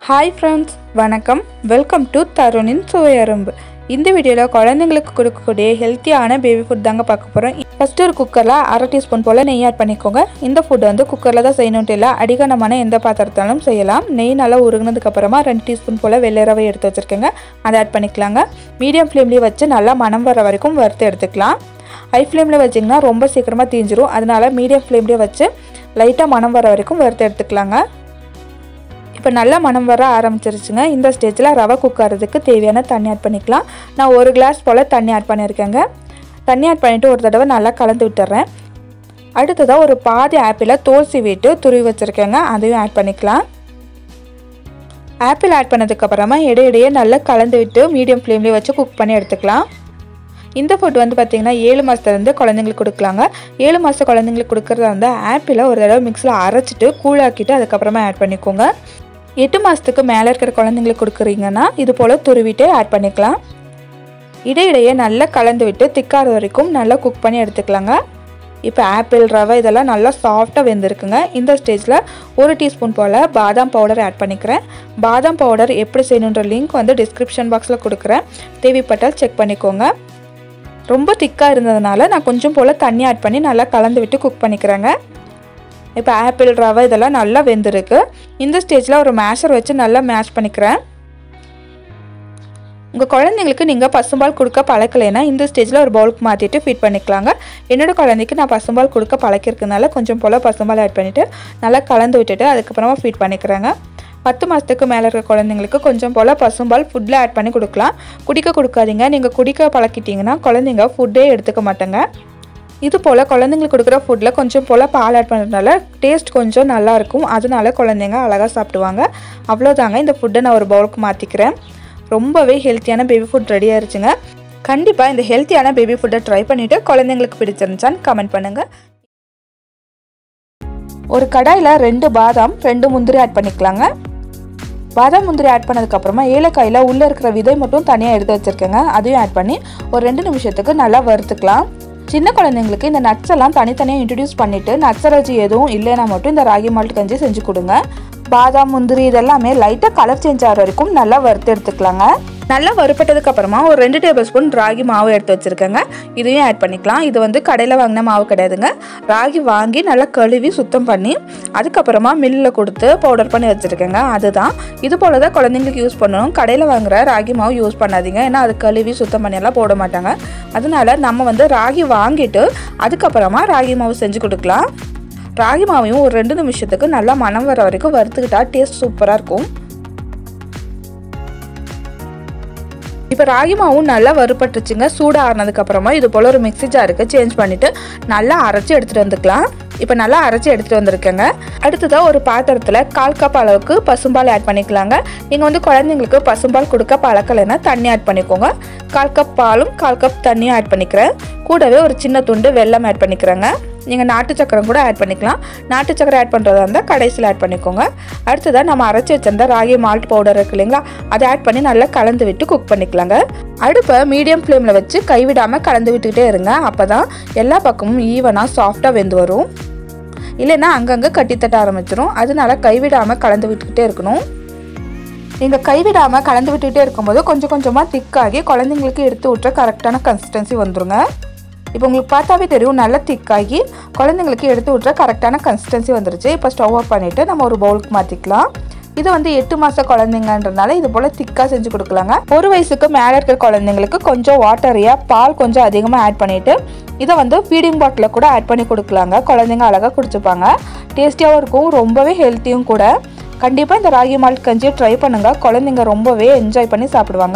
hi friends வணக்கம் welcome to தருணின் சுவையரும்பு இந்த வீடியோவில் குழந்தைங்களுக்கு கொடுக்கக்கூடிய ஹெல்த்தியான பேபி ஃபுட் தாங்க பார்க்க போகிறோம் ஃபஸ்ட்டு ஒரு குக்கரில் அரை டீஸ்பூன் போல் நெய் ஆட் பண்ணிக்கோங்க இந்த ஃபுட் வந்து குக்கரில் தான் செய்யணுன்ட்டு இல்லை அடிகனமான எந்த பாத்திரத்தாலும் செய்யலாம் நெய் நல்லா உருகுனதுக்கப்புறமா ரெண்டு டீஸ்பூன் போல் வெள்ளை ரவை எடுத்து வச்சுருக்கேங்க அதை ஆட் பண்ணிக்கலாங்க மீடியம் ஃப்ளேம்லேயே வச்சு நல்லா மனம் வர வரைக்கும் வறுத்து எடுத்துக்கலாம் ஹை ஃப்ளேமில் வச்சிங்கன்னா ரொம்ப சீக்கிரமாக தீஞ்சிரும் அதனால மீடியம் ஃப்ளேம்லேயே வச்சு லைட்டாக மனம் வர வரைக்கும் வறுத்து எடுத்துக்கலாங்க இப்போ நல்லா மனம் வர ஆரம்பிச்சிருச்சுங்க இந்த ஸ்டேஜில் ரவை குக்கறதுக்கு தேவையான தண்ணி ஆட் பண்ணிக்கலாம் நான் ஒரு கிளாஸ் போல் தண்ணி ஆட் பண்ணியிருக்கேங்க தண்ணி ஆட் பண்ணிவிட்டு ஒரு தடவை நல்லா கலந்து விட்டுறேன் அடுத்ததாக ஒரு பாதி ஆப்பிளை தோல் சீவிட்டு துருவி வச்சுருக்கேங்க அதையும் ஆட் பண்ணிக்கலாம் ஆப்பிள் ஆட் பண்ணதுக்கப்புறமா இடையிடையே நல்லா கலந்து விட்டு மீடியம் ஃப்ளேம்லேயே வச்சு குக் பண்ணி எடுத்துக்கலாம் இந்த ஃபுட் வந்து பார்த்திங்கன்னா ஏழு மாதத்துலேருந்து குழந்தைங்களுக்கு கொடுக்கலாங்க ஏழு மாத குழந்தைங்களுக்கு கொடுக்குறதா இருந்தால் ஆப்பிளை ஒரு தடவை மிக்ஸில் அரைச்சிட்டு கூழாக்கிட்டு அதுக்கப்புறமா ஆட் பண்ணிக்கோங்க எட்டு மாதத்துக்கு மேலே இருக்கிற குழந்தைங்களுக்கு கொடுக்குறீங்கன்னா இது போல் துருவிட்டு ஆட் பண்ணிக்கலாம் இடையிடையே நல்லா கலந்து விட்டு திக்காத வரைக்கும் நல்லா குக் பண்ணி எடுத்துக்கலாங்க இப்போ ஆப்பிள் ரவை இதெல்லாம் நல்லா சாஃப்டாக வெந்திருக்குங்க இந்த ஸ்டேஜில் ஒரு டீஸ்பூன் போல் பாதாம் பவுடர் ஆட் பண்ணிக்கிறேன் பாதாம் பவுடர் எப்படி செய்யணுன்ற லிங்க் வந்து டிஸ்கிரிப்ஷன் பாக்ஸில் கொடுக்குறேன் தேவைப்பட்டால் செக் பண்ணிக்கோங்க ரொம்ப திக்காக இருந்ததுனால நான் கொஞ்சம் போல் தண்ணி ஆட் பண்ணி நல்லா கலந்து விட்டு குக் பண்ணிக்கிறேங்க இப்போ ஆப்பிள் ரவை இதெல்லாம் நல்லா வெந்திருக்கு இந்த ஸ்டேஜில் ஒரு மேஷர் வச்சு நல்லா மேஷ் பண்ணிக்கிறேன் உங்கள் குழந்தைங்களுக்கு நீங்கள் பசும்பால் கொடுக்க பழக்கலைன்னா இந்த ஸ்டேஜில் ஒரு பவுலுக்கு மாற்றிட்டு ஃபீட் பண்ணிக்கலாங்க என்னோடய குழந்தைக்கு நான் பசும்பால் கொடுக்க பழக்கிருக்கனால கொஞ்சம் போல் பசும்பால் ஆட் பண்ணிவிட்டு நல்லா கலந்து விட்டுட்டு அதுக்கப்புறமா ஃபீட் பண்ணிக்கிறேங்க பத்து மாதத்துக்கு மேலே இருக்க குழந்தைங்களுக்கு கொஞ்சம் போல் பசும்பால் ஃபுட்டில் ஆட் பண்ணி கொடுக்கலாம் குடிக்க கொடுக்காதீங்க நீங்கள் குடிக்க பழக்கிட்டீங்கன்னா குழந்தைங்க ஃபுட்டே எடுத்துக்க மாட்டாங்க இது போல் குழந்தைங்களுக்கு கொடுக்குற ஃபுட்டில் கொஞ்சம் போல் பால் ஆட் பண்ணுறதுனால டேஸ்ட் கொஞ்சம் நல்லாயிருக்கும் அதனால குழந்தைங்க அழகாக சாப்பிடுவாங்க அவ்வளோதாங்க இந்த ஃபுட்டை நான் ஒரு பவுலுக்கு மாற்றிக்கிறேன் ரொம்பவே ஹெல்த்தியான பேபி ஃபுட் ரெடி ஆயிருச்சுங்க கண்டிப்பாக இந்த ஹெல்த்தியான பேபி ஃபுட்டை ட்ரை பண்ணிவிட்டு குழந்தைங்களுக்கு பிடிச்சிருந்துச்சான்னு கமெண்ட் பண்ணுங்கள் ஒரு கடாயில் ரெண்டு பாதாம் ரெண்டு முந்திரி ஆட் பண்ணிக்கலாங்க பாதாம் முந்திரி ஆட் பண்ணதுக்கப்புறமா ஏலக்காயில் உள்ளே இருக்கிற விதை மட்டும் தனியாக எடுத்து வச்சுருக்கேங்க அதையும் ஆட் பண்ணி ஒரு ரெண்டு நிமிஷத்துக்கு நல்லா வறுத்துக்கலாம் சின்ன குழந்தைங்களுக்கு இந்த நட்ஸ் எல்லாம் தனித்தனியாக இன்ட்ரடியூஸ் பண்ணிவிட்டு நட்ஸ் அலர்ஜி எதுவும் இல்லைன்னா மட்டும் இந்த ராகி மால்ட் கஞ்சி செஞ்சு கொடுங்க பாதாம் முந்திரி இதெல்லாமே லைட்டாக கலர் சேஞ்ச் ஆகிற வரைக்கும் நல்லா வறுத்து எடுத்துக்கலாங்க நல்லா வறுப்பட்டதுக்கு அப்புறமா ஒரு ரெண்டு டேபிள் ஸ்பூன் ராகி மாவு எடுத்து வச்சுருக்கேங்க இதையும் ஆட் பண்ணிக்கலாம் இது வந்து கடையில் வாங்கின மாவு கிடையாதுங்க ராகி வாங்கி நல்லா கழுவி சுத்தம் பண்ணி அதுக்கப்புறமா மில்லில் கொடுத்து பவுடர் பண்ணி வச்சுருக்கேங்க அதுதான் இது போல் தான் குழந்தைங்களுக்கு யூஸ் பண்ணணும் கடையில் வாங்குற ராகி மாவு யூஸ் பண்ணாதீங்க ஏன்னா அது கழுவி சுத்தம் பண்ணியெல்லாம் போட மாட்டாங்க அதனால நம்ம வந்து ராகி வாங்கிட்டு அதுக்கப்புறமா ராகி மாவு செஞ்சு கொடுக்கலாம் ராகி மாவையும் ஒரு ரெண்டு நிமிஷத்துக்கு நல்லா மனம் வர வரைக்கும் வறுத்துக்கிட்டா டேஸ்ட் சூப்பராக இருக்கும் இப்போ ராகி மாவும் நல்லா வறுபட்டுச்சுங்க சூடாக ஆறினதுக்கப்புறமா இது போல் ஒரு மிக்ஸி ஜாருக்கு சேஞ்ச் பண்ணிவிட்டு நல்லா அரைச்சி எடுத்துகிட்டு வந்துக்கலாம் இப்போ நல்லா அரைச்சி எடுத்துகிட்டு வந்திருக்கேங்க அடுத்ததாக ஒரு பாத்திரத்தில் கால் கப் அளவுக்கு பசும்பால் ஆட் பண்ணிக்கலாங்க நீங்கள் வந்து குழந்தைங்களுக்கு பசும்பால் கொடுக்க பழக்கலைன்னா தண்ணி ஆட் பண்ணிக்கோங்க கால் கப் பாலும் கால் கப் தண்ணியும் ஆட் பண்ணிக்கிறேன் கூடவே ஒரு சின்ன துண்டு வெல்லம் ஆட் பண்ணிக்கிறேங்க நீங்கள் நாட்டு சக்கரம் கூட ஆட் பண்ணிக்கலாம் நாட்டு சக்கரை ஆட் பண்ணுறதா இருந்தால் கடைசியில் ஆட் பண்ணிக்கோங்க அடுத்ததாக நம்ம அரைச்சி வச்சிருந்த ராகி மால்ட் பவுடர் இருக்கு இல்லைங்களா அதை ஆட் பண்ணி நல்லா கலந்து விட்டு குக் பண்ணிக்கலாங்க அடுப்பை மீடியம் ஃப்ளேமில் வச்சு கைவிடாமல் கலந்து விட்டுக்கிட்டே இருங்க அப்போ தான் எல்லா பக்கமும் ஈவனாக சாஃப்டாக வெந்து வரும் இல்லைன்னா அங்கங்கே கட்டித்தட்ட ஆரம்பிச்சிடும் அதனால கைவிடாமல் கலந்து விட்டுக்கிட்டே இருக்கணும் நீங்கள் கைவிடாமல் கலந்து விட்டுக்கிட்டே இருக்கும்போது கொஞ்சம் கொஞ்சமாக திக்காகி குழந்தைங்களுக்கு எடுத்து விட்ற கரெக்டான கன்சிஸ்டன்சி வந்துருங்க இப்போ உங்களுக்கு பார்த்தாவே தெரியும் நல்லா திக்காகி குழந்தைங்களுக்கு எடுத்து விட்ற கரெக்டான கன்சிஸ்டன்சி வந்துருச்சு இப்போ ஸ்டவ் ஆஃப் பண்ணிவிட்டு நம்ம ஒரு பவுலுக்கு மாற்றிக்கலாம் இது வந்து எட்டு மாத குழந்தைங்கன்றதுனால இது போல் திக்காக செஞ்சு கொடுக்கலாங்க ஒரு வயசுக்கு மேலே இருக்கிற குழந்தைங்களுக்கு கொஞ்சம் வாட்டரியாக பால் கொஞ்சம் அதிகமாக ஆட் பண்ணிவிட்டு இதை வந்து ஃபீடிங் பாட்டில் கூட ஆட் பண்ணி கொடுக்கலாங்க குழந்தைங்க அழகாக குடிச்சுப்பாங்க டேஸ்டியாகவும் இருக்கும் ரொம்பவே ஹெல்த்தியும் கூட கண்டிப்பாக இந்த ராகி மால்ட் கஞ்சியை ட்ரை பண்ணுங்கள் குழந்தைங்க ரொம்பவே என்ஜாய் பண்ணி சாப்பிடுவாங்க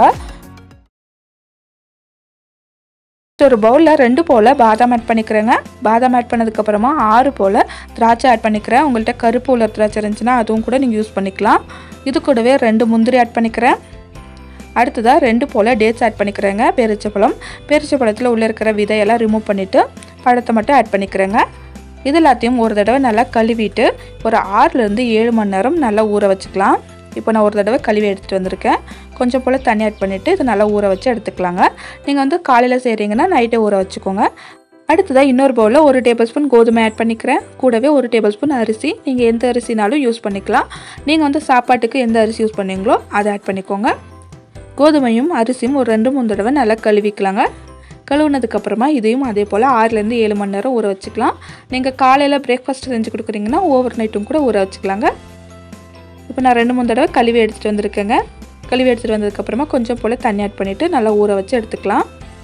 ஒரு பவுலில் ரெண்டு போல் பாதாம் ஆட் பண்ணிக்கிறேங்க பாதாம் ஆட் பண்ணதுக்கப்புறமா ஆறு போல் திராட்சை ஆட் பண்ணிக்கிறேன் உங்கள்கிட்ட கருப்பு உள்ள திராட்சை இருந்துச்சுன்னா அதுவும் கூட நீங்கள் யூஸ் பண்ணிக்கலாம் இது கூடவே ரெண்டு முந்திரி ஆட் பண்ணிக்கிறேன் அடுத்ததாக ரெண்டு போல் டேட்ஸ் ஆட் பண்ணிக்கிறேங்க பேரிச்சப்பழம் பேரிச்சப்பழத்தில் உள்ளே இருக்கிற விதையெல்லாம் ரிமூவ் பண்ணிவிட்டு பழத்தை மட்டும் ஆட் பண்ணிக்கிறேங்க இது எல்லாத்தையும் ஒரு தடவை நல்லா கழுவிட்டு ஒரு ஆறுலேருந்து ஏழு மணி நேரம் நல்லா ஊற வச்சுக்கலாம் இப்போ நான் ஒரு தடவை கழுவி எடுத்துகிட்டு வந்திருக்கேன் கொஞ்சம் போல் தண்ணி ஆட் பண்ணிவிட்டு இது நல்லா ஊற வச்சு எடுத்துக்கலாங்க நீங்கள் வந்து காலையில் செய்கிறீங்கன்னா நைட்டே ஊற வச்சுக்கோங்க அடுத்ததாக இன்னொரு பவுலில் ஒரு டேபிள் ஸ்பூன் கோதுமை ஆட் பண்ணிக்கிறேன் கூடவே ஒரு டேபிள் ஸ்பூன் அரிசி நீங்கள் எந்த அரிசினாலும் யூஸ் பண்ணிக்கலாம் நீங்கள் வந்து சாப்பாட்டுக்கு எந்த அரிசி யூஸ் பண்ணுவீங்களோ அதை ஆட் பண்ணிக்கோங்க கோதுமையும் அரிசியும் ஒரு ரெண்டு மூணு தடவை நல்லா கழுவிக்கலாங்க கழுவுனதுக்கப்புறமா இதையும் அதே போல் ஆறுலேருந்து ஏழு மணி நேரம் ஊற வச்சுக்கலாம் நீங்கள் காலையில் பிரேக்ஃபாஸ்ட் செஞ்சு கொடுக்குறீங்கன்னா ஓவர் நைட்டும் கூட ஊற வச்சுக்கலாங்க இப்போ நான் ரெண்டு மூணு தடவை கழுவி எடுத்துகிட்டு வந்திருக்கேங்க கழுவி எடுத்துகிட்டு வந்ததுக்கப்புறமா கொஞ்சம் போல் தண்ணி ஆட் பண்ணிவிட்டு நல்லா ஊற வச்சு எடுத்துக்கலாம்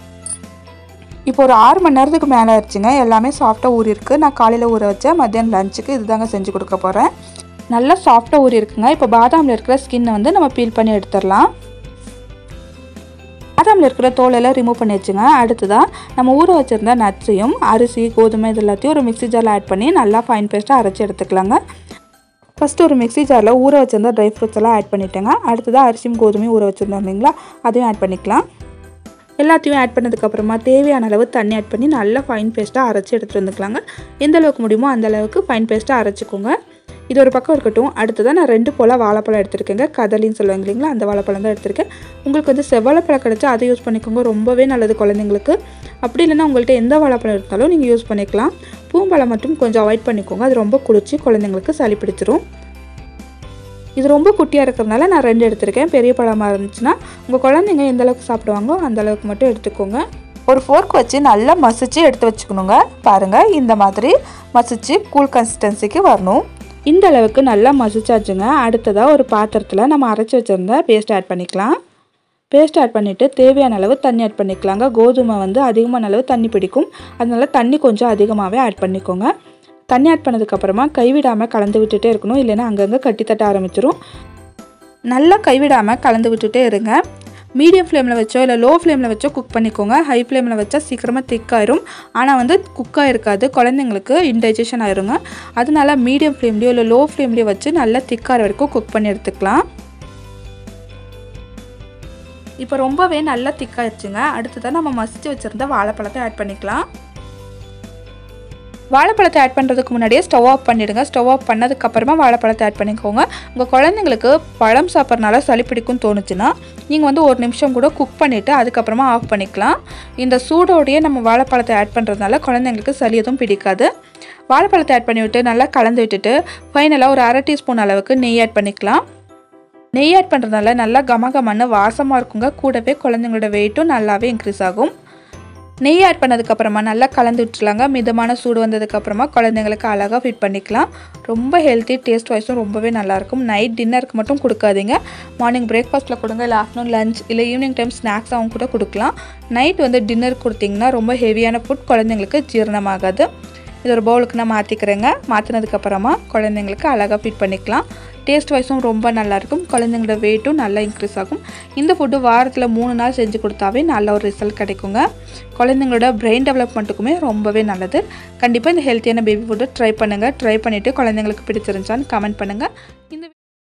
இப்போ ஒரு ஆறு மணி நேரத்துக்கு மேலே ஆயிடுச்சுங்க எல்லாமே சாஃப்டாக ஊறி இருக்குது நான் காலையில் ஊற வச்சேன் மத்தியானம் லஞ்சுக்கு இதுதாங்க செஞ்சு கொடுக்க போகிறேன் நல்லா சாஃப்டாக ஊறி இருக்குங்க இப்போ பாதாமில் இருக்கிற ஸ்கின்னை வந்து நம்ம பீல் பண்ணி எடுத்துடலாம் பாதாமில் இருக்கிற தோலெல்லாம் ரிமூவ் பண்ணி வச்சுங்க அடுத்ததாக நம்ம ஊற வச்சுருந்த நட்ஸையும் அரிசி கோதுமை இது எல்லாத்தையும் ஒரு மிக்ஸி ஜாரில் ஆட் பண்ணி நல்லா ஃபைன் பேஸ்ட்டாக அரைச்சி எடுத்துக்கலாங்க ஃபஸ்ட்டு ஒரு மிக்ஸி ஜாரில் ஊற வச்சிருந்த ட்ரை ஃப்ரூட்ஸ் எல்லாம் ஆட் பண்ணிட்டேங்க அடுத்ததாக அரிசியும் கோதுமையும் ஊற வச்சுருந்தோம் இல்லைங்களா அதையும் ஆட் பண்ணிக்கலாம் எல்லாத்தையும் ஆட் பண்ணதுக்கப்புறமா தேவையான அளவு தண்ணி ஆட் பண்ணி நல்லா ஃபைன் பேஸ்ட்டாக அரைச்சி எடுத்துகிட்டு வந்துக்கலாங்க எந்த அளவுக்கு முடியுமோ அந்த அளவுக்கு ஃபைன் பேஸ்ட்டாக அரைச்சிக்கோங்க இது ஒரு பக்கம் இருக்கட்டும் அடுத்ததாக நான் ரெண்டு போல் வாழைப்பழம் எடுத்திருக்கேங்க கதலின்னு சொல்லுவாங்க இல்லைங்களா அந்த வாழைப்பழம் தான் எடுத்திருக்கேன் உங்களுக்கு வந்து செவ்வாழைப்பழம் கிடச்சா அதை யூஸ் பண்ணிக்கோங்க ரொம்பவே நல்லது குழந்தைங்களுக்கு அப்படி இல்லைன்னா உங்கள்கிட்ட எந்த வாழைப்பழம் இருந்தாலும் நீங்கள் யூஸ் பண்ணிக்கலாம் பூம்பழம் மட்டும் கொஞ்சம் அவாய்ட் பண்ணிக்கோங்க அது ரொம்ப குளிர்ச்சி குழந்தைங்களுக்கு சளி பிடிச்சிரும் இது ரொம்ப குட்டியாக இருக்கிறதுனால நான் ரெண்டு எடுத்திருக்கேன் பெரிய பழமாக இருந்துச்சுன்னா உங்கள் குழந்தைங்க எந்த அளவுக்கு சாப்பிடுவாங்களோ அந்த அளவுக்கு மட்டும் எடுத்துக்கோங்க ஒரு ஃபோர்க் வச்சு நல்லா மசிச்சு எடுத்து வச்சுக்கணுங்க பாருங்கள் இந்த மாதிரி மசிச்சு கூல் கன்சிஸ்டன்சிக்கு வரணும் இந்த அளவுக்கு நல்லா மசிச்சாச்சுங்க அடுத்ததாக ஒரு பாத்திரத்தில் நம்ம அரைச்சி வச்சுருந்த பேஸ்ட் ஆட் பண்ணிக்கலாம் பேஸ்ட் ஆட் பண்ணிவிட்டு தேவையான அளவு தண்ணி ஆட் பண்ணிக்கலாங்க கோதுமை வந்து அதிகமான அளவு தண்ணி பிடிக்கும் அதனால தண்ணி கொஞ்சம் அதிகமாகவே ஆட் பண்ணிக்கோங்க தண்ணி ஆட் பண்ணதுக்கப்புறமா கைவிடாமல் கலந்து விட்டுட்டே இருக்கணும் இல்லைன்னா அங்கங்கே கட்டி தட்ட ஆரம்பிச்சிரும் நல்லா கைவிடாமல் கலந்து விட்டுட்டே இருங்க மீடியம் ஃப்ளேமில் வச்சோ இல்லை லோ ஃப்ளேமில் வச்சோ குக் பண்ணிக்கோங்க ஹை ஃப்ளேமில் வச்சா சீக்கிரமாக திக்காயிரும் ஆனால் வந்து குக்காக இருக்காது குழந்தைங்களுக்கு இன்டைஜஷன் ஆயிருங்க அதனால மீடியம் ஃப்ளேம்லேயோ இல்லை லோ ஃப்ளேம்லேயோ வச்சு நல்லா திக்கார வரைக்கும் குக் பண்ணி எடுத்துக்கலாம் இப்போ ரொம்பவே நல்லா திக்காயிடுச்சுங்க அடுத்ததாக நம்ம மசிச்சு வச்சுருந்த வாழைப்பழத்தை ஆட் பண்ணிக்கலாம் வாழைப்பழத்தை ஆட் பண்ணுறதுக்கு முன்னாடியே ஸ்டவ் ஆஃப் பண்ணிவிடுங்க ஸ்டவ் ஆஃப் பண்ணதுக்கப்புறமா வாழைப்பழத்தை ஆட் பண்ணிக்கோங்க உங்கள் குழந்தைங்களுக்கு பழம் சாப்பிட்றனால சளி பிடிக்கும்னு தோணுச்சுன்னா நீங்கள் வந்து ஒரு நிமிஷம் கூட குக் பண்ணிவிட்டு அதுக்கப்புறமா ஆஃப் பண்ணிக்கலாம் இந்த சூடோடையே நம்ம வாழைப்பழத்தை ஆட் பண்ணுறதுனால குழந்தைங்களுக்கு சளி எதுவும் பிடிக்காது வாழைப்பழத்தை ஆட் பண்ணிவிட்டு நல்லா கலந்து விட்டுட்டு ஃபைனலாக ஒரு அரை டீஸ்பூன் அளவுக்கு நெய் ஆட் பண்ணிக்கலாம் நெய் ஆட் பண்ணுறதுனால நல்லா கமகமன்னு வாசமாக இருக்குங்க கூடவே குழந்தைங்களோட வெயிட்டும் நல்லாவே இன்க்ரீஸ் ஆகும் நெய் ஆட் பண்ணதுக்கப்புறமா நல்லா கலந்து விட்டுலாங்க மிதமான சூடு வந்ததுக்கப்புறமா குழந்தைங்களுக்கு அழகாக ஃபிட் பண்ணிக்கலாம் ரொம்ப ஹெல்த்தி டேஸ்ட் வைஸும் ரொம்பவே நல்லாயிருக்கும் நைட் டின்னருக்கு மட்டும் கொடுக்காதீங்க மார்னிங் பிரேக்ஃபாஸ்ட்டில் கொடுங்க இல்லை ஆஃப்டர்நூன் லஞ்ச் இல்லை ஈவினிங் டைம் ஸ்நாக்ஸாகவும் கூட கொடுக்கலாம் நைட் வந்து டின்னர் கொடுத்தீங்கன்னா ரொம்ப ஹெவியான ஃபுட் குழந்தைங்களுக்கு ஜீரணமாகாது இது ஒரு பவுலுக்கு நான் மாற்றிக்கிறேங்க மாற்றினதுக்கப்புறமா குழந்தைங்களுக்கு அழகாக ஃபிட் பண்ணிக்கலாம் டேஸ்ட் வைஸும் ரொம்ப நல்லாயிருக்கும் குழந்தைங்களோட வெயிட்டும் நல்லா இன்க்ரீஸ் ஆகும் இந்த ஃபுட்டு வாரத்தில் மூணு நாள் செஞ்சு கொடுத்தாவே நல்ல ஒரு ரிசல்ட் கிடைக்குங்க குழந்தைங்களோட பிரெயின் டெவலப்மெண்ட்டுக்குமே ரொம்பவே நல்லது கண்டிப்பாக இந்த ஹெல்த்தியான பேபி ஃபுட்டை ட்ரை பண்ணுங்கள் ட்ரை பண்ணிவிட்டு குழந்தைங்களுக்கு பிடிச்சிருந்துச்சான்னு கமெண்ட் பண்ணுங்கள் இந்த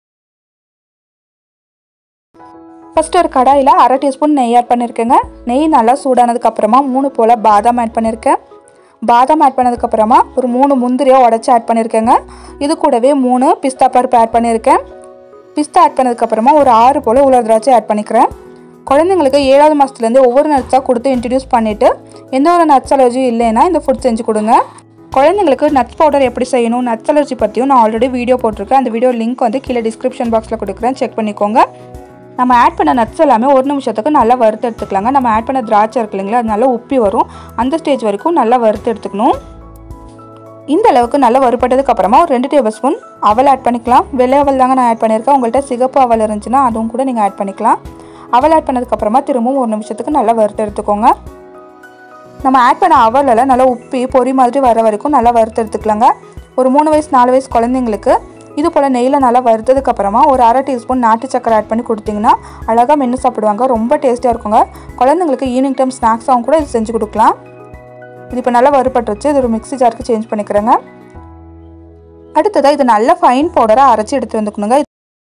ஃபஸ்ட்டு ஒரு கடாயில் அரை டீஸ்பூன் நெய் ஆட் பண்ணியிருக்கேங்க நெய் நல்லா சூடானதுக்கப்புறமா மூணு போல் பாதாம் ஆட் பண்ணியிருக்கேன் பாதாம் ஆட் பண்ணதுக்கப்புறமா ஒரு மூணு முந்திரியை உடச்சி ஆட் பண்ணியிருக்கேங்க இது கூடவே மூணு பிஸ்தா பருப்பு ஆட் பண்ணியிருக்கேன் பிஸ்தா ஆட் பண்ணதுக்கப்புறமா ஒரு ஆறு போல் உலர் திராட்சை ஆட் பண்ணிக்கிறேன் குழந்தைங்களுக்கு ஏழாவது மாதத்துலேருந்து ஒவ்வொரு நட்ஸாக கொடுத்து இன்ட்ரடியூஸ் பண்ணிவிட்டு எந்த ஒரு நட்ஸ் அலர்ஜியும் இல்லைன்னா இந்த ஃபுட் செஞ்சு கொடுங்க குழந்தைங்களுக்கு நட்ஸ் பவுடர் எப்படி செய்யணும் நட்ஸ் அலர்ஜி பற்றியும் நான் ஆல்ரெடி வீடியோ போட்டிருக்கேன் அந்த வீடியோ லிங்க் வந்து கீழே டிஸ்கிரிப்ஷன் பாக்ஸில் கொடுக்குறேன் செக் பண்ணிக்கோங்க நம்ம ஆட் பண்ண நட்ஸ் எல்லாமே ஒரு நிமிஷத்துக்கு நல்லா வறுத்து எடுத்துக்கலாங்க நம்ம ஆட் பண்ண திராட்சை இருக்கு இல்லைங்களா அது நல்லா உப்பி வரும் அந்த ஸ்டேஜ் வரைக்கும் நல்லா வறுத்து எடுத்துக்கணும் இந்த அளவுக்கு நல்லா வறுபட்டதுக்கு அப்புறமா ஒரு ரெண்டு டேபிள் ஸ்பூன் அவல் ஆட் பண்ணிக்கலாம் வெள்ளை அவல் தாங்க நான் ஆட் பண்ணியிருக்கேன் உங்கள்கிட்ட சிகப்பு அவல் இருந்துச்சுன்னா அதுவும் கூட நீங்கள் ஆட் பண்ணிக்கலாம் அவல் ஆட் பண்ணதுக்கப்புறமா திரும்பவும் ஒரு நிமிஷத்துக்கு நல்லா வறுத்து எடுத்துக்கோங்க நம்ம ஆட் பண்ண அவலெல்லாம் நல்லா உப்பி பொறி மாதிரி வர வரைக்கும் நல்லா வறுத்து எடுத்துக்கலாங்க ஒரு மூணு வயசு நாலு வயசு குழந்தைங்களுக்கு இது போல் நெய்யில் நல்லா வறுத்ததுக்கப்புறமா ஒரு அரை டீஸ்பூன் நாட்டு சக்கரை ஆட் பண்ணி கொடுத்தீங்கன்னா அழகாக மென்று சாப்பிடுவாங்க ரொம்ப டேஸ்டியாக இருக்குங்க குழந்தைங்களுக்கு ஈவினிங் டைம் ஸ்நாக்ஸாகவும் கூட இது செஞ்சு கொடுக்கலாம் இது இப்போ நல்லா வறுபட்டுருச்சு இது ஒரு மிக்ஸி ஜாருக்கு சேஞ்ச் பண்ணிக்கிறேங்க அடுத்ததாக இது நல்ல ஃபைன் பவுடராக அரைச்சி எடுத்து வந்துக்கணுங்க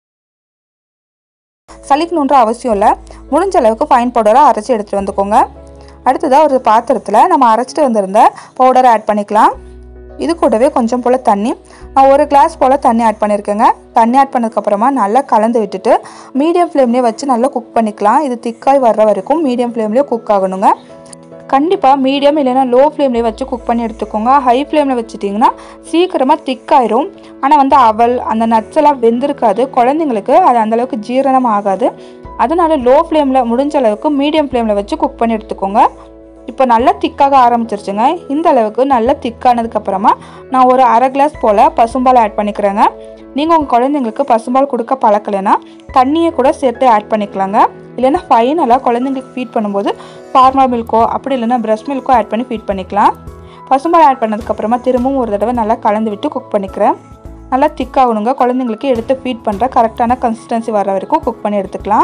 சளிக்கணுன்ற அவசியம் இல்லை முடிஞ்ச அளவுக்கு ஃபைன் பவுடராக அரைச்சி எடுத்துகிட்டு வந்துக்கோங்க அடுத்ததாக ஒரு பாத்திரத்தில் நம்ம அரைச்சிட்டு வந்திருந்த பவுடரை ஆட் பண்ணிக்கலாம் இது கூடவே கொஞ்சம் போல் தண்ணி நான் ஒரு கிளாஸ் போல் தண்ணி ஆட் பண்ணியிருக்கேங்க தண்ணி ஆட் பண்ணதுக்கப்புறமா நல்லா கலந்து விட்டுட்டு மீடியம் ஃப்ளேம்லேயே வச்சு நல்லா குக் பண்ணிக்கலாம் இது திக்காய் வர்ற வரைக்கும் மீடியம் ஃப்ளேம்லேயே குக் ஆகணுங்க கண்டிப்பாக மீடியம் இல்லைன்னா லோ ஃப்ளேம்லேயே வச்சு குக் பண்ணி எடுத்துக்கோங்க ஹை ஃப்ளேமில் வச்சுட்டிங்கன்னா சீக்கிரமாக திக்காயிரும் ஆனால் வந்து அவல் அந்த நட்ஸ் எல்லாம் வெந்திருக்காது குழந்தைங்களுக்கு அது அந்தளவுக்கு ஜீரணம் ஆகாது அதனால லோ ஃப்ளேமில் முடிஞ்ச அளவுக்கு மீடியம் ஃப்ளேமில் வச்சு குக் பண்ணி எடுத்துக்கோங்க இப்போ நல்லா திக்காக ஆரம்பிச்சிருச்சுங்க இந்த அளவுக்கு நல்லா திக்கானதுக்கப்புறமா நான் ஒரு அரை கிளாஸ் போல் பசும்பால் ஆட் பண்ணிக்கிறேங்க நீங்கள் உங்கள் குழந்தைங்களுக்கு பசும்பால் கொடுக்க பழக்கலைன்னா தண்ணியை கூட சேர்த்து ஆட் பண்ணிக்கலாங்க இல்லைன்னா ஃபைனலாக குழந்தைங்களுக்கு ஃபீட் பண்ணும்போது ஃபார்மல் மில்க்கோ அப்படி இல்லைன்னா பிரஸ்ட் மில்க்கோ ஆட் பண்ணி ஃபீட் பண்ணிக்கலாம் பசும்பால் ஆட் பண்ணதுக்கப்புறமா திரும்பவும் ஒரு தடவை நல்லா கலந்து விட்டு குக் பண்ணிக்கிறேன் நல்லா திக்காகணுங்க குழந்தைங்களுக்கு எடுத்து ஃபீட் பண்ணுற கரெக்டான கன்சிஸ்டன்சி வர வரைக்கும் குக் பண்ணி எடுத்துக்கலாம்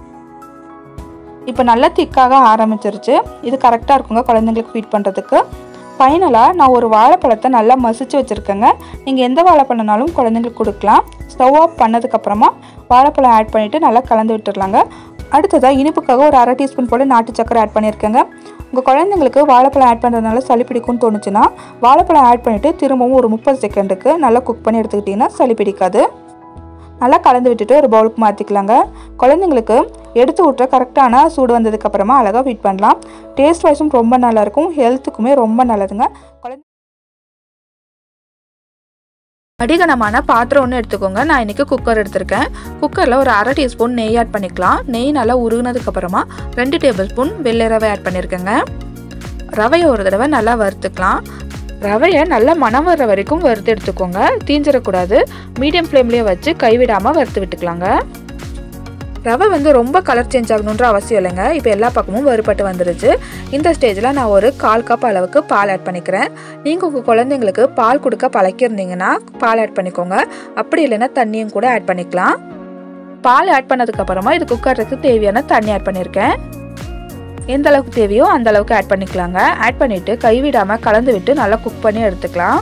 இப்போ நல்லா திக்காக ஆரம்பிச்சிருச்சு இது கரெக்டாக இருக்குங்க குழந்தைங்களுக்கு ஃபீட் பண்ணுறதுக்கு ஃபைனலாக நான் ஒரு வாழைப்பழத்தை நல்லா மசிச்சு வச்சுருக்கேங்க நீங்கள் எந்த வாழைப்பழம்னாலும் குழந்தைங்களுக்கு கொடுக்கலாம் ஸ்டவ் ஆஃப் பண்ணதுக்கப்புறமா வாழைப்பழம் ஆட் பண்ணிவிட்டு நல்லா கலந்து விட்டுடலாங்க அடுத்ததாக இனிப்புக்காக ஒரு அரை டீஸ்பூன் போல் நாட்டு சக்கரை ஆட் பண்ணியிருக்கேங்க உங்கள் குழந்தைங்களுக்கு வாழைப்பழம் ஆட் பண்ணுறதுனால சளி பிடிக்கும்னு தோணுச்சுன்னா வாழைப்பழம் ஆட் பண்ணிவிட்டு திரும்பவும் ஒரு முப்பது செகண்டுக்கு நல்லா குக் பண்ணி எடுத்துக்கிட்டிங்கன்னா சளி பிடிக்காது நல்லா கலந்து விட்டுட்டு ஒரு பவுலுக்கு மாற்றிக்கலாங்க குழந்தைங்களுக்கு எடுத்து விட்ற கரெக்டான சூடு வந்ததுக்கப்புறமா அழகாக ஃபீட் பண்ணலாம் டேஸ்ட் வைஸும் ரொம்ப நல்லாயிருக்கும் ஹெல்த்துக்குமே ரொம்ப நல்லதுங்க குழந்தை அடிகனமான பாத்திரம் ஒன்று எடுத்துக்கோங்க நான் இன்றைக்கி குக்கர் எடுத்திருக்கேன் குக்கரில் ஒரு அரை டீஸ்பூன் நெய் ஆட் பண்ணிக்கலாம் நெய் நல்லா உருகுனதுக்கப்புறமா ரெண்டு டேபிள் ஸ்பூன் வெள்ளை ரவை ஆட் பண்ணியிருக்கேங்க ரவையை ஒரு தடவை நல்லா வறுத்துக்கலாம் ரவையை நல்லா மணம் வர்ற வரைக்கும் வறுத்து எடுத்துக்கோங்க தீஞ்சிடக்கூடாது மீடியம் ஃப்ளேம்லேயே வச்சு கைவிடாமல் வறுத்து விட்டுக்கலாங்க ரவை வந்து ரொம்ப கலர் சேஞ்ச் ஆகணுன்ற அவசியம் இல்லைங்க இப்போ எல்லா பக்கமும் வறுபட்டு வந்துருச்சு இந்த ஸ்டேஜில் நான் ஒரு கால் கப் அளவுக்கு பால் ஆட் பண்ணிக்கிறேன் நீங்கள் உங்கள் குழந்தைங்களுக்கு பால் கொடுக்க பழக்கியிருந்தீங்கன்னா பால் ஆட் பண்ணிக்கோங்க அப்படி இல்லைன்னா தண்ணியும் கூட ஆட் பண்ணிக்கலாம் பால் ஆட் பண்ணதுக்கப்புறமா இது குக்கருக்கு தேவையான தண்ணி ஆட் பண்ணியிருக்கேன் எந்த அளவுக்கு தேவையோ அந்த அளவுக்கு ஆட் பண்ணிக்கலாங்க ஆட் பண்ணிவிட்டு கைவிடாமல் கலந்து விட்டு நல்லா குக் பண்ணி எடுத்துக்கலாம்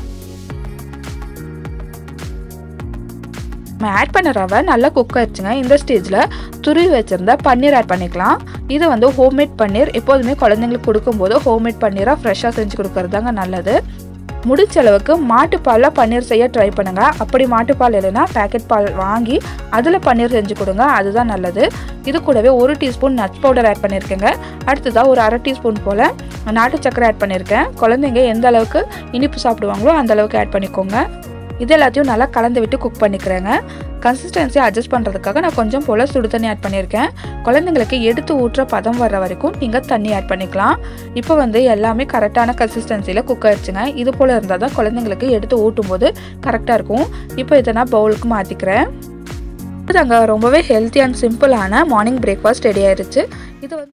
நம்ம ஆட் பண்ண ரவை நல்லா குக் ஆயிடுச்சுங்க இந்த ஸ்டேஜில் துருவி வச்சுருந்த பன்னீர் ஆட் பண்ணிக்கலாம் இது வந்து ஹோம்மேட் பன்னீர் எப்போதுமே குழந்தைங்களுக்கு கொடுக்கும்போது ஹோம்மேட் பன்னீராக ஃப்ரெஷ்ஷாக செஞ்சு கொடுக்கறது தாங்க நல்லது முடிச்ச அளவுக்கு மாட்டுப்பாலில் பன்னீர் செய்ய ட்ரை பண்ணுங்கள் அப்படி மாட்டுப்பால் இல்லைன்னா பேக்கெட் பால் வாங்கி அதில் பன்னீர் செஞ்சு கொடுங்க அதுதான் நல்லது இது கூடவே ஒரு டீஸ்பூன் நட்ஸ் பவுடர் ஆட் பண்ணியிருக்கேங்க அடுத்ததாக ஒரு அரை டீஸ்பூன் போல் நாட்டு சக்கரை ஆட் பண்ணியிருக்கேன் குழந்தைங்க எந்த அளவுக்கு இனிப்பு சாப்பிடுவாங்களோ அந்த அளவுக்கு ஆட் பண்ணிக்கோங்க இது எல்லாத்தையும் நல்லா கலந்து விட்டு குக் பண்ணிக்கிறேங்க கன்சிஸ்டன்சி அட்ஜஸ்ட் பண்ணுறதுக்காக நான் கொஞ்சம் போல் சுடு தண்ணி ஆட் பண்ணியிருக்கேன் குழந்தைங்களுக்கு எடுத்து ஊற்றுற பதம் வர்ற வரைக்கும் நீங்கள் தண்ணி ஆட் பண்ணிக்கலாம் இப்போ வந்து எல்லாமே கரெக்டான கன்சிஸ்டன்சியில் குக் ஆயிடுச்சுங்க இது போல் இருந்தால் தான் குழந்தைங்களுக்கு எடுத்து ஊட்டும் போது கரெக்டாக இருக்கும் இப்போ இதை நான் பவுலுக்கு மாற்றிக்கிறேன் இதுதாங்க ரொம்பவே ஹெல்த்தி அண்ட் சிம்பிளான மார்னிங் பிரேக்ஃபாஸ்ட் ரெடி ஆயிருச்சு இது வந்து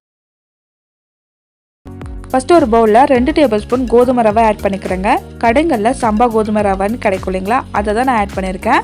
ஃபஸ்ட்டு ஒரு பவுலில் ரெண்டு டேபிள் ஸ்பூன் கோதுமை ரவை ஆட் பண்ணிக்கிறேங்க கடைங்களில் சம்பா கோதுமை ரவைன்னு கிடைக்கும் இல்லைங்களா அதை தான் நான் ஆட் பண்ணியிருக்கேன்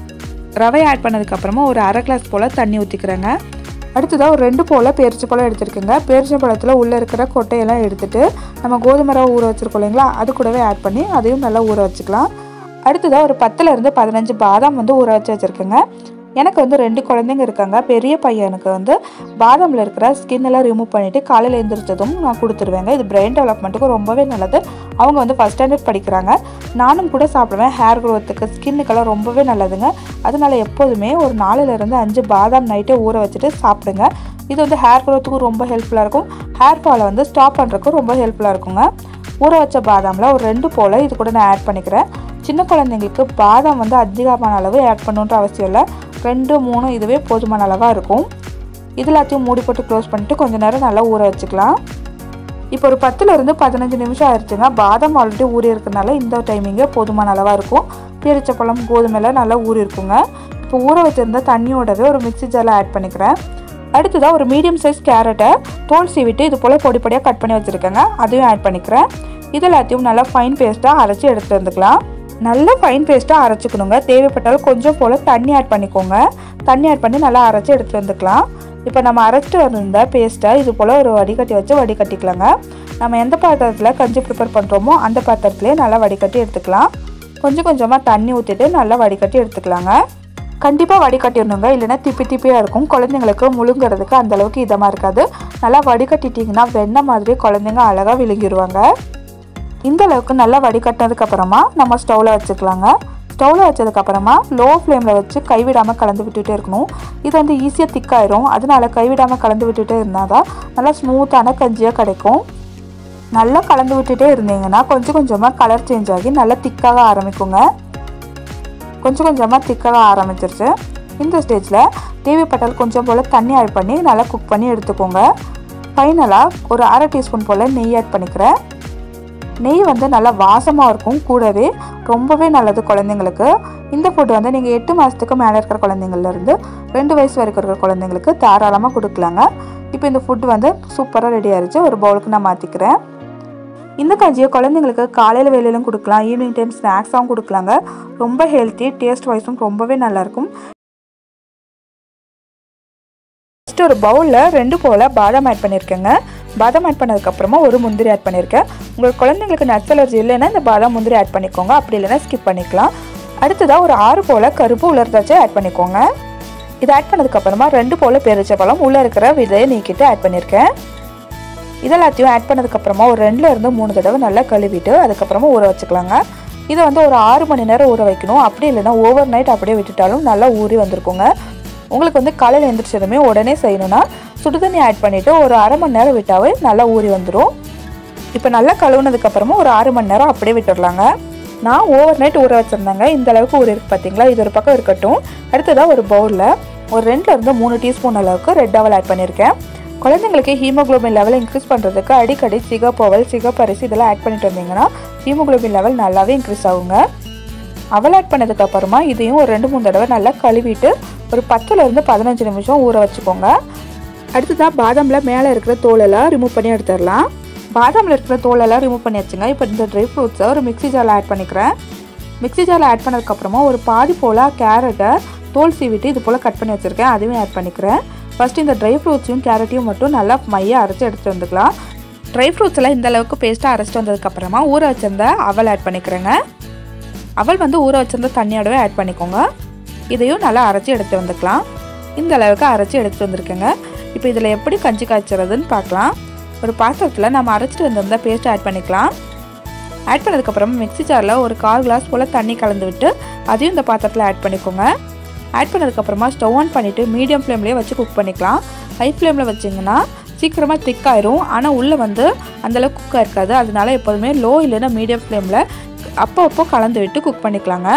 ரவை ஆட் பண்ணதுக்கப்புறமா ஒரு அரை கிளாஸ் போல் தண்ணி ஊற்றிக்கிறேங்க அடுத்ததாக ஒரு ரெண்டு போல் பேரிச்சப்பழம் எடுத்துருக்கேங்க பேரிச்சப்பழத்தில் உள்ளே இருக்கிற கொட்டையெல்லாம் எடுத்துட்டு நம்ம கோதுமை ரவை ஊற வச்சுருக்கோம் இல்லைங்களா அது கூடவே ஆட் பண்ணி அதையும் நல்லா ஊற வச்சுக்கலாம் அடுத்ததாக ஒரு பத்துலேருந்து பதினஞ்சு பாதாம் வந்து ஊற வச்சு வச்சுருக்கேங்க எனக்கு வந்து ரெண்டு குழந்தைங்க இருக்காங்க பெரிய பையனுக்கு வந்து பாதாமில் இருக்கிற ஸ்கின் எல்லாம் ரிமூவ் பண்ணிவிட்டு காலையில் எழுந்திரிச்சதும் நான் கொடுத்துருவேங்க இது பிரெயின் டெவலப்மெண்ட்டுக்கு ரொம்பவே நல்லது அவங்க வந்து ஃபஸ்ட் ஸ்டாண்டர்ட் படிக்கிறாங்க நானும் கூட சாப்பிடுவேன் ஹேர் க்ரோத்துக்கு ஸ்கின்னுக்கெல்லாம் ரொம்பவே நல்லதுங்க அதனால எப்போதுமே ஒரு நாலுலேருந்து அஞ்சு பாதாம் நைட்டே ஊற வச்சுட்டு சாப்பிடுங்க இது வந்து ஹேர் க்ரோத்துக்கும் ரொம்ப ஹெல்ப்ஃபுல்லாக இருக்கும் ஹேர் ஃபாலை வந்து ஸ்டாப் பண்ணுறதுக்கும் ரொம்ப ஹெல்ப்ஃபுல்லாக இருக்குங்க ஊற வச்ச பாதாமில் ஒரு ரெண்டு போல் இது கூட நான் ஆட் பண்ணிக்கிறேன் சின்ன குழந்தைங்களுக்கு பாதாம் வந்து அதிகமான அளவு ஆட் பண்ணணுன்ற அவசியம் இல்லை ரெண்டு மூணு இதுவே போதுமான அளவாக இருக்கும் இது எல்லாத்தையும் மூடி போட்டு க்ளோஸ் பண்ணிட்டு கொஞ்ச நேரம் நல்லா ஊற வச்சுக்கலாம் இப்போ ஒரு பத்துலேருந்து பதினஞ்சு நிமிஷம் ஆயிடுச்சுங்க பாதாம் ஆல்ரெடி ஊறி இருக்கனால இந்த டைமிங்கே போதுமான அளவாக இருக்கும் பேரிச்சப்பழம் கோதுமைலாம் நல்லா ஊறி இருக்குங்க இப்போ ஊற வச்சிருந்த தண்ணியோடவே ஒரு மிக்ஸி ஜாரில் ஆட் பண்ணிக்கிறேன் அடுத்ததாக ஒரு மீடியம் சைஸ் கேரட்டை தோல் சீவிட்டு இது போல் பொடி பொடியாக கட் பண்ணி வச்சுருக்கேங்க அதையும் ஆட் பண்ணிக்கிறேன் இது எல்லாத்தையும் நல்லா ஃபைன் பேஸ்ட்டாக அரைச்சி எடுத்துகிட்டு வந்துக்கலாம் நல்லா ஃபைன் பேஸ்ட்டாக அரைச்சிக்கணுங்க தேவைப்பட்டாலும் கொஞ்சம் போல் தண்ணி ஆட் பண்ணிக்கோங்க தண்ணி ஆட் பண்ணி நல்லா அரைச்சி எடுத்துகிட்டு வந்துக்கலாம் இப்போ நம்ம அரைச்சிட்டு வந்திருந்த பேஸ்ட்டை இது போல் ஒரு வடிகட்டி வச்சு வடிகட்டிக்கலாங்க நம்ம எந்த பாத்திரத்தில் கஞ்சி ப்ரிப்பேர் பண்ணுறோமோ அந்த பாத்திரத்துலேயே நல்லா வடிகட்டி எடுத்துக்கலாம் கொஞ்சம் கொஞ்சமாக தண்ணி ஊற்றிட்டு நல்லா வடிகட்டி எடுத்துக்கலாங்க கண்டிப்பாக வடிகட்டிடணுங்க இல்லைன்னா திப்பி திப்பியாக இருக்கும் குழந்தைங்களுக்கு முழுங்குறதுக்கு அந்த அளவுக்கு இதமாக இருக்காது நல்லா வடிகட்டிட்டிங்கன்னா வெண்ணெய் மாதிரி குழந்தைங்க அழகாக விழுங்கிடுவாங்க இந்த அளவுக்கு நல்லா வடிகட்டினதுக்கப்புறமா நம்ம ஸ்டவ்வில் வச்சுக்கலாங்க ஸ்டவ்வில் வச்சதுக்கப்புறமா லோ ஃப்ளேமில் வச்சு கைவிடாமல் கலந்து விட்டுட்டே இருக்கணும் இது வந்து ஈஸியாக திக்காயிரும் அதனால கைவிடாமல் கலந்து விட்டுட்டே இருந்தால் தான் நல்லா ஸ்மூத்தான கஞ்சியாக கிடைக்கும் நல்லா கலந்து விட்டுட்டே இருந்தீங்கன்னா கொஞ்சம் கொஞ்சமாக கலர் சேஞ்ச் ஆகி நல்லா திக்காக ஆரம்பிக்குங்க கொஞ்சம் கொஞ்சமாக திக்காக ஆரம்பிச்சிருச்சு இந்த ஸ்டேஜில் தேவைப்பட்டால் கொஞ்சம் போல் தண்ணி ஆட் பண்ணி நல்லா குக் பண்ணி எடுத்துக்கோங்க ஃபைனலாக ஒரு அரை டீஸ்பூன் போல் நெய் ஆட் பண்ணிக்கிறேன் நெய் வந்து நல்லா வாசமாக இருக்கும் கூடவே ரொம்பவே நல்லது குழந்தைங்களுக்கு இந்த ஃபுட் வந்து நீங்கள் எட்டு மாதத்துக்கு மேலே இருக்கிற குழந்தைங்கள்லேருந்து ரெண்டு வயசு வரைக்கும் இருக்கிற குழந்தைங்களுக்கு தாராளமாக கொடுக்கலாங்க இப்போ இந்த ஃபுட் வந்து சூப்பராக ரெடி ஆயிடுச்சு ஒரு பவுலுக்கு நான் மாற்றிக்கிறேன் இந்த கஞ்சியை குழந்தைங்களுக்கு காலையில் வேலையிலும் கொடுக்கலாம் ஈவினிங் டைம் ஸ்நாக்ஸாகவும் கொடுக்கலாங்க ரொம்ப ஹெல்த்தி டேஸ்ட் வைஸும் ரொம்பவே நல்லாயிருக்கும் ஃபஸ்ட்டு ஒரு பவுலில் ரெண்டு போல் பாதாம் ஆட் பண்ணியிருக்கேங்க பாதாம் ஆட் பண்ணதுக்கப்புறமா ஒரு முந்திரி ஆட் பண்ணியிருக்கேன் உங்களுக்கு குழந்தைங்களுக்கு நட்ஸ் அலர்ஜி இல்லைன்னா இந்த பாதாம் முந்திரி ஆட் பண்ணிக்கோங்க அப்படி இல்லைன்னா ஸ்கிப் பண்ணிக்கலாம் அடுத்ததாக ஒரு ஆறு போல் கருப்பு உலர்ந்தாச்சு ஆட் பண்ணிக்கோங்க இது ஆட் பண்ணதுக்கப்புறமா ரெண்டு போல் பெருச்சப்பழம் உள்ளே இருக்கிற விதையை நீக்கிட்டு ஆட் பண்ணியிருக்கேன் இதெல்லாத்தையும் ஆட் பண்ணதுக்கப்புறமா ஒரு ரெண்டுல இருந்து மூணு தடவை நல்லா கழுவிட்டு அதுக்கப்புறமா ஊற வச்சுக்கலாங்க இதை வந்து ஒரு ஆறு மணி நேரம் ஊற வைக்கணும் அப்படி இல்லைன்னா ஓவர் நைட் அப்படியே விட்டுட்டாலும் நல்லா ஊறி வந்திருக்குங்க உங்களுக்கு வந்து காலையில் எழுந்திரிச்சதுமே உடனே செய்யணும்னா சுடுதண்ணி ஆட் பண்ணிவிட்டு ஒரு அரை மணி நேரம் விட்டாவே நல்லா ஊறி வந்துடும் இப்போ நல்லா கழுவுனதுக்கப்புறமா ஒரு ஆறு மணி நேரம் அப்படியே விட்டுடலாங்க நான் ஓவர் நைட் ஊற வச்சுருந்தேங்க இந்த அளவுக்கு ஊறி இருக்கு பார்த்தீங்களா இது ஒரு பக்கம் இருக்கட்டும் அடுத்ததாக ஒரு பவுலில் ஒரு ரெண்டுல இருந்து மூணு டீஸ்பூன் அளவுக்கு ரெட் அவல் ஆட் பண்ணியிருக்கேன் குழந்தைங்களுக்கு ஹீமோகுளோபின் லெவல் இன்க்ரீஸ் பண்ணுறதுக்கு அடிக்கடி சிகப்போவல் சிகப்பரிசி இதெல்லாம் ஆட் பண்ணிட்டு வந்தீங்கன்னா ஹீமோகுளோபின் லெவல் நல்லாவே இன்க்ரீஸ் ஆகுங்க அவல் ஆட் பண்ணதுக்கு அப்புறமா இதையும் ஒரு ரெண்டு மூணு தடவை நல்லா கழுவிட்டு ஒரு பத்துலேருந்து பதினஞ்சு நிமிஷம் ஊற வச்சுக்கோங்க அடுத்ததாக பாதாமில் மேலே இருக்கிற தோலெல்லாம் ரிமூவ் பண்ணி எடுத்துடலாம் பாதாமில் இருக்கிற தோலெல்லாம் ரிமூவ் பண்ணி வச்சுங்க இப்போ இந்த ட்ரை ஃப்ரூட்ஸை ஒரு மிக்ஸி ஜாரில் ஆட் பண்ணிக்கிறேன் மிக்ஸி ஜாரில் ஆட் பண்ணதுக்கப்புறமா ஒரு பாதி போல் கேரட்டை தோல் சீவிட்டு இது போல் கட் பண்ணி வச்சுருக்கேன் அதுவும் ஆட் பண்ணிக்கிறேன் ஃபஸ்ட்டு இந்த ட்ரை ஃப்ரூட்ஸையும் கேரட்டையும் மட்டும் நல்லா மைய அரைச்சி எடுத்துகிட்டு வந்துக்கலாம் ட்ரை ஃப்ரூட்ஸ் எல்லாம் இந்த அளவுக்கு பேஸ்ட்டாக அரைச்சிட்டு வந்ததுக்கப்புறமா ஊற வச்சிருந்த அவல் ஆட் பண்ணிக்கிறேங்க அவல் வந்து ஊற வச்சிருந்த தண்ணியோடவே ஆட் பண்ணிக்கோங்க இதையும் நல்லா அரைச்சி எடுத்து வந்துக்கலாம் இந்த அளவுக்கு அரைச்சி எடுத்துகிட்டு வந்திருக்கேங்க இப்போ இதில் எப்படி கஞ்சி காய்ச்சறதுன்னு பார்க்கலாம் ஒரு பாத்திரத்தில் நம்ம அரைச்சிட்டு வந்திருந்த பேஸ்ட் ஆட் பண்ணிக்கலாம் ஆட் பண்ணதுக்கப்புறமா மிக்ஸி ஜாரில் ஒரு கால் கிளாஸ் போல் தண்ணி கலந்து விட்டு அதையும் இந்த பாத்திரத்தில் ஆட் பண்ணிக்கோங்க ஆட் பண்ணதுக்கப்புறமா ஸ்டவ் ஆன் பண்ணிவிட்டு மீடியம் ஃப்ளேம்லேயே வச்சு குக் பண்ணிக்கலாம் ஹை ஃப்ளேமில் வச்சிங்கன்னா சீக்கிரமாக திக் ஆயிரும் ஆனால் உள்ளே வந்து அந்தளவுக்கு குக்காக இருக்காது அதனால எப்போதுமே லோ இல்லைன்னா மீடியம் ஃப்ளேமில் அப்போ அப்போ கலந்து விட்டு குக் பண்ணிக்கலாங்க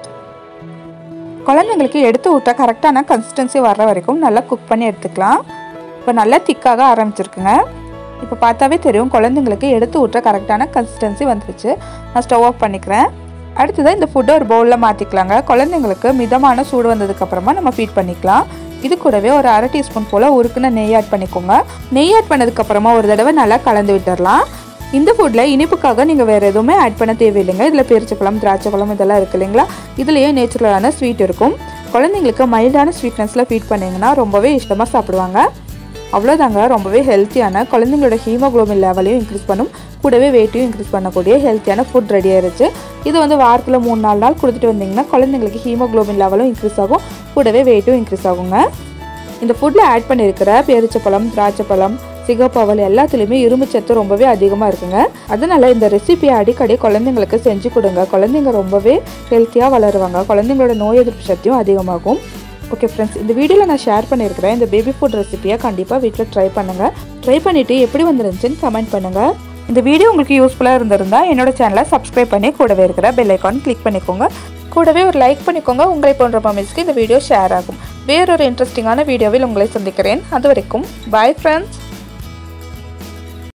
குழந்தைங்களுக்கு எடுத்து விட்டால் கரெக்டான கன்சிஸ்டன்சி வர்ற வரைக்கும் நல்லா குக் பண்ணி எடுத்துக்கலாம் இப்போ நல்லா திக்காக ஆரம்பிச்சிருக்குங்க இப்போ பார்த்தாவே தெரியும் குழந்தைங்களுக்கு எடுத்து விட்ற கரெக்டான கன்சிஸ்டன்சி வந்துருச்சு நான் ஸ்டவ் ஆஃப் பண்ணிக்கிறேன் அடுத்ததாக இந்த ஃபுட்டை ஒரு பவுலில் மாற்றிக்கலாங்க குழந்தைங்களுக்கு மிதமான சூடு வந்ததுக்கப்புறமா நம்ம ஃபீட் பண்ணிக்கலாம் இது கூடவே ஒரு அரை டீஸ்பூன் போல் உருக்குன நெய் ஆட் பண்ணிக்கோங்க நெய் ஆட் பண்ணதுக்கப்புறமா ஒரு தடவை நல்லா கலந்து விட்டுடலாம் இந்த ஃபுட்டில் இனிப்புக்காக நீங்கள் வேறு எதுவுமே ஆட் பண்ண தேவையில்லைங்க இதில் பேரிச்சப்பழம் திராட்சைப்பழம் இதெல்லாம் இருக்குது இல்லைங்களா இதுலேயே நேச்சுரலான ஸ்வீட் இருக்கும் குழந்தைங்களுக்கு மைல்டான ஸ்வீட்னஸில் ஃபீட் பண்ணிங்கன்னா ரொம்பவே இஷ்டமாக சாப்பிடுவாங்க அவ்வளோதாங்க ரொம்பவே ஹெல்த்தியான குழந்தைங்களோட ஹீமோகுளோபின் லெவலையும் இன்க்ரீஸ் பண்ணும் கூடவே வெயிட்டையும் இன்க்ரீஸ் பண்ணக்கூடிய ஹெல்த்தியான ஃபுட் ரெடி ஆயிருச்சு இது வந்து வாரத்தில் மூணு நாலு நாள் கொடுத்துட்டு வந்தீங்கன்னா குழந்தைங்களுக்கு ஹீமோகுளோபின் லெவலும் இன்க்ரீஸ் ஆகும் கூடவே வெயிட்டும் இன்க்ரீஸ் ஆகுங்க இந்த ஃபுட்டில் ஆட் பண்ணியிருக்கிற பேரிச்சப்பழம் திராட்சைப்பழம் சிகப்பவல் எல்லாத்துலேயுமே இரும்பு சத்து ரொம்பவே அதிகமாக இருக்குங்க அதனால இந்த ரெசிபியை அடிக்கடி குழந்தைங்களுக்கு செஞ்சு கொடுங்க குழந்தைங்க ரொம்பவே ஹெல்த்தியாக வளருவாங்க குழந்தைங்களோட நோய் எதிர்ப்பு சக்தியும் அதிகமாகும் ஓகே ஃப்ரெண்ட்ஸ் இந்த வீடியோவில் நான் ஷேர் பண்ணியிருக்கிறேன் இந்த பேபி ஃபுட் ரெசிபியை கண்டிப்பாக வீட்டில் ட்ரை பண்ணுங்கள் ட்ரை பண்ணிவிட்டு எப்படி வந்துருந்துச்சுன்னு கமெண்ட் பண்ணுங்கள் இந்த வீடியோ உங்களுக்கு யூஸ்ஃபுல்லாக இருந்திருந்தால் என்னோட சேனலை சப்ஸ்கிரைப் பண்ணி கூடவே இருக்கிற பெல் ஐக்கான் கிளிக் பண்ணிக்கோங்க கூடவே ஒரு லைக் பண்ணிக்கோங்க உங்களை போன்ற மமிஸ்க்கு இந்த வீடியோ ஷேர் ஆகும் வேறொரு இன்ட்ரெஸ்டிங்கான வீடியோவில் உங்களை சந்திக்கிறேன் அது வரைக்கும் பாய் ஃப்ரெண்ட்ஸ்